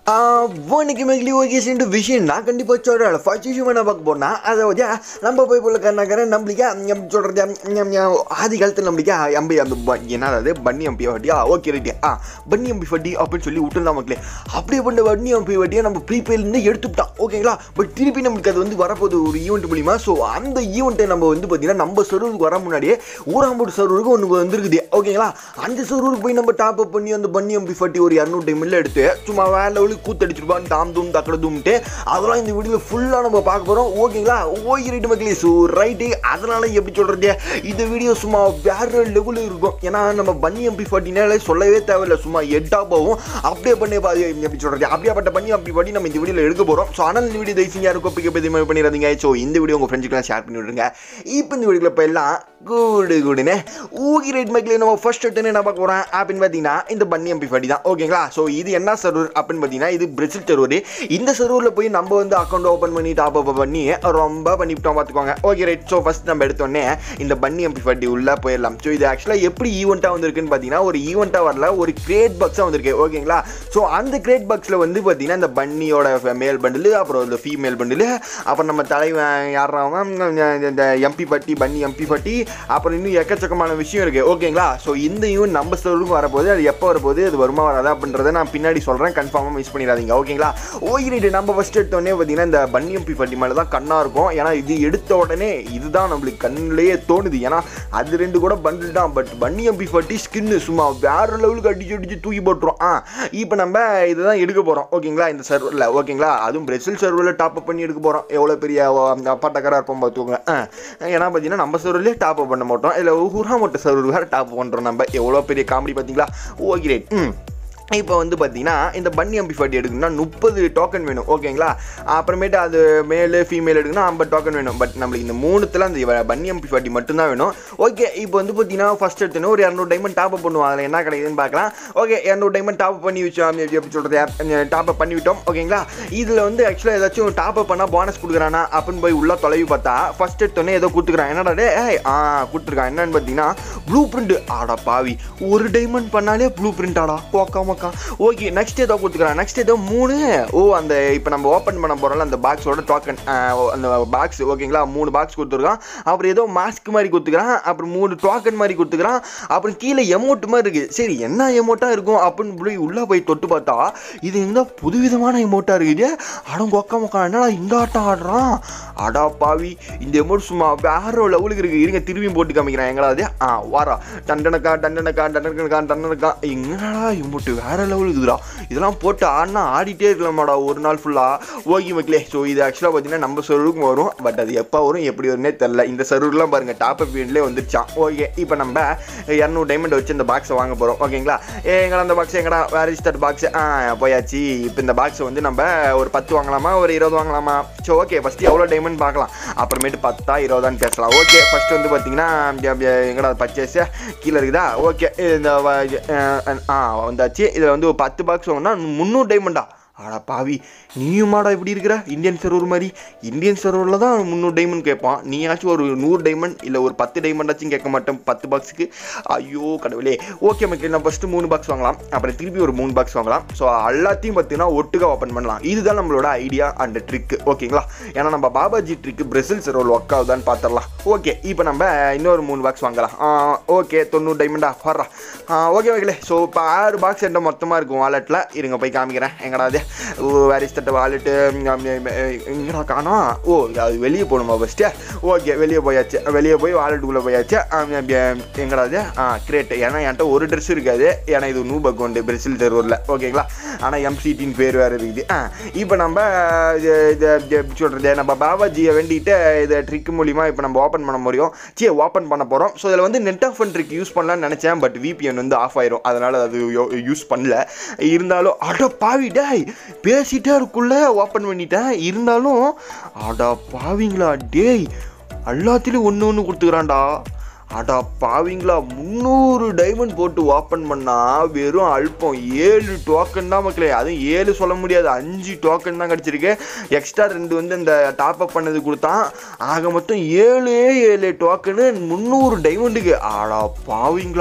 வணக்கம் மகளி ஓகே சென்று விஷயம் நான் கண்டிப்பாக சொல்கிறேன் ஃபர்ஸ்ட் விஷயம் என்ன பார்க்க போனால் அதாவது நம்ம போய் போல கண்ணாக்கிற நம்மளுக்கு சொல்கிறது ஆதி காலத்தில் நம்மளுக்கு எம்பி அந்த ப- என்ன அதாவது பன்னி எம்பி வட்டியா ஓகே ரைட்டு ஆ பன்னி எம்பி வட்டி அப்படின்னு சொல்லி விட்டுருந்தா மக்களே அப்படியே பண்ண பன்னி எம்பி வட்டியை நம்ம ப்ரீபெய்ட்லேருந்து எடுத்துவிட்டோம் ஓகேங்களா பட் திருப்பி நம்மளுக்கு அது வந்து வரப்போகுது ஒரு ஈவெண்ட் மூலிமா ஸோ அந்த ஈவெண்ட்டை நம்ம வந்து பார்த்தீங்கன்னா நம்ம சர்வருக்கு வர முன்னாடியே ஊராம்போடு சர்வருக்கு ஒன்று வந்துருக்குது ஓகேங்களா அந்த சர்வருக்கு போய் நம்ம டாப் அப் பண்ணி அந்த பன்னி எம்பி ஃபார்ட்டி ஒரு இரநூறு டைமில் எடுத்து சும்மா வேற லெவலுக்கு கூத்தடிச்சிருப்பான் தாம் தூம் தக்கட தூம்ட்டு அதெல்லாம் இந்த வீடியோவில் ஃபுல்லாக நம்ம பார்க்க போகிறோம் ஓகேங்களா ஓகே ரைட்டு மக்களே ஸோ ரைட்டு அதனால எப்படி சொல்கிறது இந்த வீடியோ சும்மா வேற லெவலில் இருக்கும் ஏன்னா நம்ம பன்னி எம்பி ஃபார்ட்டினால சொல்லவே தேவையில்லை சும்மா எட்டாக போகும் அப்படியே பண்ணி பா- எப்படி சொல்கிறது அப்படியேப்பட்ட பண்ணி அப்படி பண்ணி நம்ம இந்த வீடியோவில் எடுக்க போகிறோம் ஸோ ஆனால் இந்த வீடியோ தயவு செஞ்சு யாரும் கோப்பிக்க பற்றி மாதிரி பண்ணிடாதீங்க ஸோ இந்த வீடியோ உங்கள் ஃப்ரெண்ட்ஸுக்கெல்லாம் ஷேர் பண்ணி விடுங்க இப்போ இந்த வீடியோவில் போயிடலாம் கூடு கூடுன்னு ஊகி ரைட் மக்களே நம்ம ஃபர்ஸ்ட் எடுத்து என்ன பார்க்க போகிறோம் அப்படின்னு பார்த்தீங்கன்னா இந்த பன்னி எம்பி ஃபார்ட்டி தான் ஓகேங்களா ஸோ இது என்ன சர்வர் அப்படின்னு பார்த்தீங்கன்னா இது பிரேசில் சர்வர் இந்த சர்வரில் போய் நம்ம வந்து அக்கௌண்ட் ஓப்பன் பண்ணி டாப் அப் பண்ணி ரொம்ப பண்ணிவிட்டோம் பார்த்துக்கோங்க ஓகே ரைட் ஸோ ஃபஸ்ட் நம்ம எடுத்தோடனே இந்த பன்னி எம்பி ஃபார்ட்டி உள்ளே போயிடலாம் ஸோ இது ஆக்சுவலாக எப்படி ஈவெண்ட்டாக வந்திருக்குன்னு பார்த்தீங்கன்னா ஒரு ஈவெண்ட்டாக வரல ஒரு கிரேட் பாக்ஸாக வந்திருக்கு ஓகேங்களா ஸோ அந்த கிரேட் பாக்ஸில் வந்து பார்த்தீங்கன்னா இந்த பன்னியோட மேல் பண்டில் அப்புறம் இந்த ஃபீமேல் பண்டில் அப்புறம் நம்ம தலைவன் யாராவன் இந்த எம்பி பட்டி பன்னி எம்பி பட்டி அப்புறம் இன்னும் எக்கச்சக்கமான விஷயம் இருக்குது ஓகேங்களா ஸோ இந்த ஈவெண்ட் நம்ம ஸ்டோருக்கு வரப்போகுது அது எப்போ வரப்போகுது அது வருமா வராதா அப்படின்றத நான் பின்னாடி சொல்கிறேன் கன்ஃபார்மாக மிஸ் பண்ணிடாதீங்க ஓகேங்களா ஓகே நம்ம ஃபஸ்ட் எடுத்தோடனே பார்த்தீங்கன்னா இந்த பன்னி எம்பி பட்டி மேலே தான் கண்ணாக இருக்கும் ஏன்னா இது எடுத்த உடனே இதுதான் நம்மளுக்கு கண்ணிலேயே தோணுது ஏன்னா அது ரெண்டு கூட பண்டில் தான் பட் பன்னி எம்பி பட்டி ஸ்கின்னு சும்மா வேற லெவலுக்கு அடிச்சு அடிச்சு தூக்கி போட்டுரும் ஆ இப்போ நம்ம இதுதான் எடுக்க போகிறோம் ஓகேங்களா இந்த சர்வரில் ஓகேங்களா அதுவும் பிரேசில் சர்வரில் டாப் அப் பண்ணி எடுக்க போகிறோம் எவ்வளோ பெரிய அப்பாட்டக்காராக இருப்போம் பார்த்துக்கோங்க ஆ ஏன்னா பார்த்தீங்கன்னா நம்ம சர்வர்லேயே டாப் அப் பண்ண மாட்டோம் இல்லை ஊரா மட்டும் சர்வர் வேறு டாப் பண்ணுறோம் நம்ம எவ்வளோ பெரிய காமெடி பார்த்தீங்களா ஓகே ரைட் ம் இப்போ வந்து பார்த்தீங்கன்னா இந்த பன்னி எம்பி ஃபார்ட்டி எடுக்கணும்னா முப்பது டோக்கன் வேணும் ஓகேங்களா அப்புறமேட்டு அது மேலு ஃபீமேல் எடுக்கணும்னா ஐம்பது டோக்கன் வேணும் பட் நம்மளுக்கு இந்த மூணுத்தில் அந்த இவ- பன்னி எம்பி ஃபார்ட்டி மட்டும்தான் வேணும் ஓகே இப்போ வந்து பார்த்தீங்கன்னா ஃபஸ்ட் எடுத்தோன்னா ஒரு இரநூறு டைமண்ட் டாப் அப் பண்ணுவோம் அதில் என்ன கிடைக்குதுன்னு பார்க்கலாம் ஓகே இரநூறு டைமண்ட் டாப் அப் பண்ணி வச்சோம் எப்படி சொல்கிறது டாப் அப் பண்ணி விட்டோம் ஓகேங்களா இதில் வந்து ஆக்சுவலாக ஏதாச்சும் டாப் அப் பண்ணால் போனஸ் கொடுக்குறானா அப்படின்னு போய் உள்ள தொலைவி பார்த்தா ஃபஸ்ட் எடுத்தோன்னே ஏதோ கொடுத்துக்கிறான் என்னடா டே ஏய் ஆ கொடுத்துருக்கான் என்னன்னு பார்த்தீங்கன்னா ப்ளூ பிரிண்ட் ஆடா பாவி ஒரு டைமண்ட் பண்ணாலே ப்ளூ பிரிண்ட் ஆடா ஓக்கா மக்கா ஓகே நெக்ஸ்ட் ஏதோ கொடுத்துக்கிறான் நெக்ஸ்ட் ஏதோ மூணு ஓ அந்த இப்போ நம்ம ஓப்பன் பண்ண போகிறோம்ல அந்த பாக்ஸோட டோக்கன் அந்த பாக்ஸ் ஓகேங்களா மூணு பாக்ஸ் கொடுத்துருக்கான் அப்புறம் ஏதோ மாஸ்க் மாதிரி கொடுத்துக்கிறான் அப்புறம் மூணு டோக்கன் மாதிரி கொடுத்துக்கிறான் அப்புறம் கீழே எமௌண்ட் மாதிரி இருக்குது சரி என்ன எமௌண்ட்டாக இருக்கும் அப்படின்னு போய் உள்ளே போய் தொட்டு பார்த்தா இது இந்த புதுவிதமான எமௌண்ட்டாக இருக்குது அடம் கொக்க மக்கா என்னடா இந்த ஆட்டம் ஆடுறான் அடா பாவி இந்த எமௌண்ட் சும்மா வேற லெவலுக்கு இருக்குது இருங்க திரும்பியும் போட்டு காமிக்கிறேன் எங்கடா அது ஆ வாரா டண்டனக்கா டண்டனக்கா டண்டனக்கா டண்டனக்கா எங்கடா எமௌண்ட் வேற லெவலுக்கு இருக்குதுடா இதெல்லாம் போட்டு ஆடினா ஆடிட்டே இருக்கலாமாடா ஒரு நாள் ஃபுல்லாக ஓகே மக்களே ஸோ இது ஆக்சுவலாக பார்த்தீங்கன்னா நம்ம சர்வருக்கும் வரும் பட் அது எப்போ வரும் எப்படி வரும்னே தெரில இந்த சர்வர்லாம் பாருங்கள் டாப் அப் வீட்லேயே வந்துருச்சான் ஓகே இப்போ நம்ம இரநூறு டைமண்ட் வச்சு இந்த பாக்ஸை வாங்க போகிறோம் ஓகேங்களா ஏ எங்கடா அந்த பாக்ஸ் எங்கடா வேர் இஸ் தட் பாக்ஸ் ஆ போயாச்சு இப்போ இந்த பாக்ஸை வந்து நம்ம ஒரு பத்து வாங்கலாமா ஒரு இருபது வாங்கலாமா ஸோ ஓகே ஃபஸ்ட்டு எவ்வளோ டைமண்ட் பார்க்கலாம் அப்புறமேட்டு பத்தா இருபதான்னு பேசலாம் ஓகே ஃபஸ்ட்டு வந்து பார்த்தீங்கன்னா இங்க- இங்க எங்கடா பர்ச்சேஸ் கீழே இருக்குதா ஓகே இந்த வ- அஹ், ஆ வந்தாச்சு இதில் வந்து ஒரு பத்து பாக்ஸ் வாங்கினா முந்நூறு டைமண்டா ஆடா பாவி நீயுமாடா இப்படி இருக்கிற இந்தியன் சர்வர் மாதிரி இந்தியன் சர்வரில் தான் முந்நூறு டைமண்ட் கேட்பான் நீயாச்சும் ஒரு நூறு டைமண்ட் இல்லை ஒரு பத்து டைமண்டாச்சும் கேட்க மாட்டேன் பத்து பாக்ஸுக்கு ஐயோ கடவுளே ஓகே மக்கள் நான் ஃபஸ்ட்டு மூணு பாக்ஸ் வாங்கலாம் அப்புறம் திருப்பி ஒரு மூணு பாக்ஸ் வாங்கலாம் ஸோ எல்லாத்தையும் பார்த்தீங்கன்னா ஒட்டுக்கா ஓப்பன் பண்ணலாம் இதுதான் நம்மளோட ஐடியா அண்ட் ட்ரிக் ஓகேங்களா ஏன்னா நம்ம Babaji trick Brazil server work ஆகுதான்னு பார்த்துடலாம் ஓகே இப்போ நம்ம இன்னொரு மூணு பாக்ஸ் வாங்கலாம் ஓகே தொண்ணூறு டைமண்டா வர்றா ஓகே ஓகே ஸோ இப்போ ஆறு பாக்ஸ் என்கிட்ட மொத்தமாக இருக்கும் வாலெட்டில் இருங்க போய் காமிக்கிறேன் எங்கடா அது வேறு தட்ட வாலெட்டு எங்கடா காணோம் ஓ அது வெளியே போகணுமா ஃபஸ்ட்டு ஓகே வெளியே போயாச்சு வெளியே போய் வாலெட்டுக்குள்ளே போயாச்சு ஆம், ஆம், ஆம், எங்கடா அது ஆ கிரேட் ஏன்னா என்கிட்ட ஒரு ட்ரெஸ் இருக்காது ஏன்னா இது நூ அக்கௌண்ட் பிரேசில் தெருவில் ஓகேங்களா ஆனால் எம்சிடின்னு பேர் வேறு இருக்குது ஆ இப்போ நம்ம இது இது இது எப்படி சொல்கிறது நம்ம பாபாஜியை வேண்டிட்டு இதை ட்ரிக் மூலிமா இப்போ நம்ம ஓப்பன் பண்ண முடியும் சே ஓப்பன் பண்ண போகிறோம் ஸோ இதில் வந்து நெட் ஆஃப் ட்ரிக் யூஸ் பண்ணலாம்னு நினச்சேன் பட் விபிஎன் வந்து ஆஃப் ஆயிரும் அதனால் அது யூஸ் பண்ணல இருந்தாலும் அட பாவி டேய் பேசிட்டே இருக்குள்ள ஓப்பன் பண்ணிட்டேன் இருந்தாலும் அட பாவிங்களா டேய் எல்லாத்துலேயும் ஒன்று ஒன்று கொடுத்துக்கிறான்டா அடா பாவிங்களா முந்நூறு டைமண்ட் போட்டு ஓப்பன் பண்ணா வெறும் அல்பம் ஏழு டோக்கன் தான் மக்களே அதுவும் ஏழு சொல்ல முடியாது அஞ்சு டோக்கன் தான் கிடச்சிருக்கு எக்ஸ்ட்ரா ரெண்டு வந்து இந்த டாப் அப் பண்ணது கொடுத்தான் ஆக மொத்தம் ஏழு ஏழு டோக்கனு முந்நூறு டைமண்டுக்கு ஆடா பாவிங்களா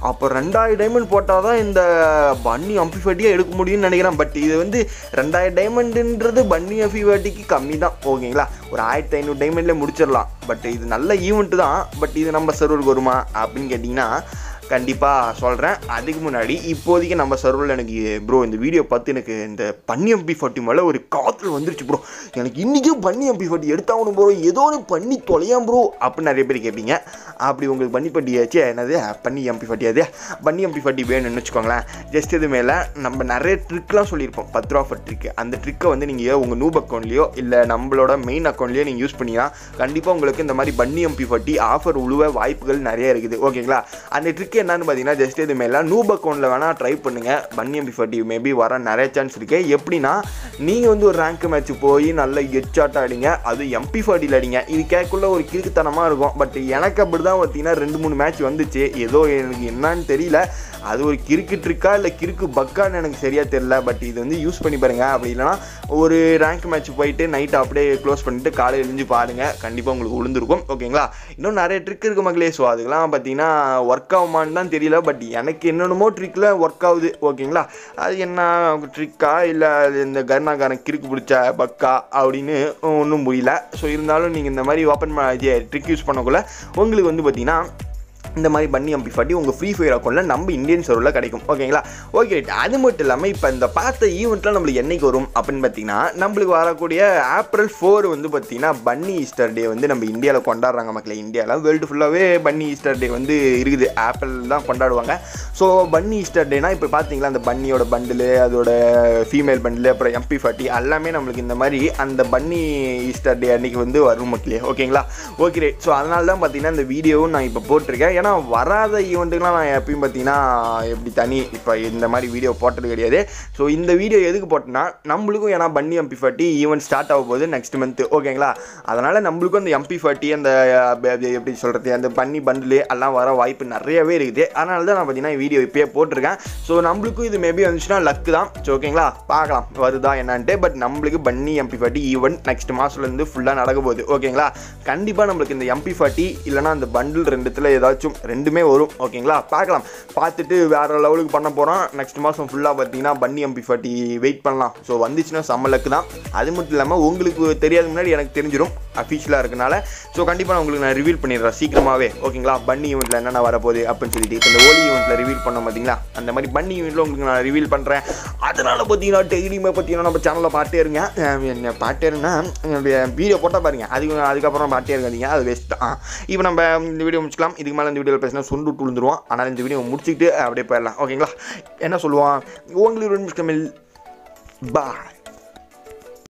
அப்போ ரெண்டாயிரம் டைமண்ட் போட்டால் தான் இந்த பன்னி அம்பிஃபட்டியாக எடுக்க முடியும்னு நினைக்கிறேன் பட் இது வந்து ரெண்டாயிரம் டைமண்டுன்றது பன்னி அம்பிஃபட்டிக்கு கம்மி தான் ஓகேங்களா ஒரு ஆயிரத்தி ஐநூறு டைமண்ட்லேயே முடிச்சிடலாம் பட் இது நல்ல ஈவெண்ட்டு தான் பட் இது நம்ம சர்வருக்கு வருமா அப்படின்னு கேட்டிங்கன்னா கண்டிப்பாக சொல்கிறேன் அதுக்கு முன்னாடி இப்போதைக்கு நம்ம சர்வரில் எனக்கு ப்ரோ இந்த வீடியோ பார்த்து எனக்கு இந்த பன்னி எம்பி ஃபார்ட்டி மேலே ஒரு காதல் வந்துருச்சு ப்ரோ எனக்கு இன்றைக்கும் பன்னி எம்பி ஃபார்ட்டி எடுத்தாகணும் ப்ரோ ஏதோ ஒன்று பண்ணி தொலையாம் ப்ரோ அப்படின்னு நிறைய பேர் கேட்பீங்க அப்படி உங்களுக்கு பன்னி பட்டியாச்சு என்னது பன்னி எம்பி ஃபார்ட்டி அது பன்னி எம்பி ஃபார்ட்டி வேணும்னு வச்சுக்கோங்களேன் ஜஸ்ட் இது மேலே நம்ம நிறைய ட்ரிக்லாம் சொல்லியிருப்போம் பத்து ரூபா ஃபர் ட்ரிக் அந்த ட்ரிக்கை வந்து நீங்கள் உங்கள் நூப் அக்கௌண்ட்லேயோ இல்லை நம்மளோட மெயின் அக்கௌண்ட்லேயோ நீங்கள் யூஸ் பண்ணினா கண்டிப்பாக உங்களுக்கு இந்த மாதிரி பன்னி எம்பி ஃபார்ட்டி ஆஃபர் உழுவ வாய்ப்புகள் நிறைய இருக்குது ஓகேங்களா அந்த ட்ரிக் என்னன்னு பார்த்தீங்கன்னா ஜஸ்ட் இது மேலே நூப் அக்கௌண்ட்டில் வேணால் ட்ரை பண்ணுங்கள் பன்னி எம்பி ஃபார்ட்டி மேபி வர நிறைய சான்ஸ் இருக்குது எப்படின்னா நீங்கள் வந்து ஒரு ரேங்க் மேட்ச் போய் நல்ல ஹெட்ஷாட்டாக அடிங்க அது எம்பி ஃபார்ட்டியில் அடிங்க இது கேட்குள்ள ஒரு கிறுக்குத்தனமாக இருக்கும் பட் எனக்கு அப்படி தான் பார்த்தீங்கன்னா ரெண்டு மூணு மேட்ச் வந்துச்சு ஏதோ எனக்கு என்னன்னு தெரியல அது ஒரு கிறுக்கு ட்ரிக்கா இல்லை கிறுக்கு பக்கான்னு எனக்கு சரியாக தெரியல பட் இது வந்து யூஸ் பண்ணி பாருங்க அப்படி இல்லைனா ஒரு ரேங்க் மேட்ச் போயிட்டு நைட் அப்படியே க்ளோஸ் பண்ணிட்டு காலையில் எழுந்து பாருங்கள் கண்டிப்பாக உங்களுக்கு விழுந்திருக்கும் ஓகேங்களா இன்னும் நிறைய ட்ரிக் இருக்குது மக்களே ஸோ அதுக்கெல்லாம் பார்த்தீங்கன்னா ஒர்க் ஆகுமான்னு தான் தெரியல பட் எனக்கு என்னென்னமோ ட்ரிக்கில் ஒர்க் ஆகுது ஓகேங்களா அது என்ன ட்ரிக்கா இல்லை இந்த கர்ணாக்காரன் கிறுக்கு பிடிச்ச பக்கா அப்படின்னு ஒன்றும் புரியல ஸோ இருந்தாலும் நீங்கள் இந்த மாதிரி ஓப்பன் ட்ரிக் யூஸ் பண்ணக்குள்ள உங்களுக்கு வந்து பார்த்தீங்கன்னா இந்த மாதிரி பண்ணி அம்பி ஃபாட்டி உங்கள் ஃப்ரீ ஃபயர் அக்கௌண்ட்டில் நம்ம இந்தியன் சர்வரில் கிடைக்கும் ஓகேங்களா ஓகே அது மட்டும் இல்லாமல் இப்போ இந்த பார்த்த ஈவெண்ட்லாம் நம்மளுக்கு என்னைக்கு வரும் அப்படின்னு பார்த்தீங்கன்னா நம்மளுக்கு வரக்கூடிய ஏப்ரல் ஃபோர் வந்து பார்த்தீங்கன்னா பன்னி ஈஸ்டர் டே வந்து நம்ம இந்தியாவில் கொண்டாடுறாங்க மக்களே இந்தியாவில் வேர்ல்டு ஃபுல்லாகவே பன்னி ஈஸ்டர் டே வந்து இருக்குது ஆப்பிள் தான் கொண்டாடுவாங்க ஸோ பன்னி ஈஸ்டர் டேனா இப்போ பார்த்தீங்களா அந்த பன்னியோட பண்டிலு அதோட ஃபீமேல் பண்டிலு அப்புறம் எம்பி ஃபார்ட்டி எல்லாமே நம்மளுக்கு இந்த மாதிரி அந்த பன்னி ஈஸ்டர் டே அன்னைக்கு வந்து வரும் மக்களே ஓகேங்களா ஓகே ரைட் ஸோ அதனால தான் பார்த்தீங்கன்னா இந்த வீடியோவும் நான் இப்போ போட்டிருக்கேன் ஏன்னா வராத ஈவெண்ட்டுக்கெலாம் நான் எப்பயும் பார்த்தீங்கன்னா எப்படி தனி இப்போ இந்த மாதிரி வீடியோ போட்டது கிடையாது ஸோ இந்த வீடியோ எதுக்கு போட்டேன்னா நம்மளுக்கும் ஏன்னா பன்னி எம்பி ஃபார்ட்டி ஈவெண்ட் ஸ்டார்ட் ஆக போகுது நெக்ஸ்ட் மந்த் ஓகேங்களா அதனால் நம்மளுக்கும் அந்த எம்பி ஃபார்ட்டி அந்த அஹ், அது எப்படி சொல்கிறது அந்த பன்னி பண்டிலு எல்லாம் வர வாய்ப்பு நிறையவே இருக்குது அதனால தான் நான் பார்த்தீங்கன்னா வீடியோ இப்போயே போட்டிருக்கேன் ஸோ நம்மளுக்கும் இது மேபி வந்துச்சுன்னா லக்கு தான் ஸோ ஓகேங்களா பார்க்கலாம் வருதா என்னன்ட்டு பட் நம்மளுக்கு பன்னி எம்பி ஃபார்ட்டி ஈவெண்ட் நெக்ஸ்ட் மாதத்துலேருந்து ஃபுல்லாக நடக்க போகுது ஓகேங்களா கண்டிப்பாக நம்மளுக்கு இந்த எம்பி ஃபார்ட்டி இல்லைனா அந்த பண்டில் ரெண்டுத்தில் ஏதாச்சும் ரெண்டுமே வரும் ஓகேங்களா பார்க்கலாம் பார்த்துட்டு வேறு லெவலுக்கு பண்ண போகிறோம் நெக்ஸ்ட் மாதம் ஃபுல்லாக பார்த்தீங்கன்னா பன்னி எம்பி ஃபார்ட்டி வெயிட் பண்ணலாம் ஸோ வந்துச்சுன்னா செம்ம லக்கு தான் அது மட்டும் இல்லாமல் உங்களுக்கு தெரியாத முன்னாடி எனக்கு தெரிஞ்சிடும் அஃபிஷியலாக இருக்கனால ஸோ கண்டிப்பாக நான் உங்களுக்கு நான் ரிவீல் பண்ணிடுறேன் சீக்கிரமாகவே ஓகேங்களா பன்னி ஈவெண்ட்டில் என்னென்ன வரப்போகுது அப்படின்னு சொல்லிட்டு இப்போ இந்த ஓலி ஈவெண்ட்டில் ரிவீல் பண்ணோம் பார்த்தீங்களா அந்த மாதிரி பன்னி ஈவெண்ட்டில் உங்களுக்கு நான் ரிவீல் பண்ணுறேன் அதனால் பார்த்தீங்கன்னா டெய்லியுமே பார்த்தீங்கன்னா நம்ம சேனலில் பாட்டே இருங்க அஹ் என்ன பாட்டே இருங்கன்னா வீடியோ போட்டால் பாருங்க அதுக்கு அதுக்கப்புறம் பாட்டே இருக்காதீங்க அது வேஸ்ட் தான் இப்போ நம்ம இந்த வீடியோ முடிச்சுக்கலாம் இதுக்கு மேலே இந்த வீடியோவில் பேசினா சுண்டு விட்டு விழுந்துருவோம் ஆனால் இந்த வீடியோ முடிச்சுக்கிட்டு அப்படியே போயிடலாம் ஓகேங்களா என்ன சொல்லுவான் உங்களுக்கு தமிழ் பாய்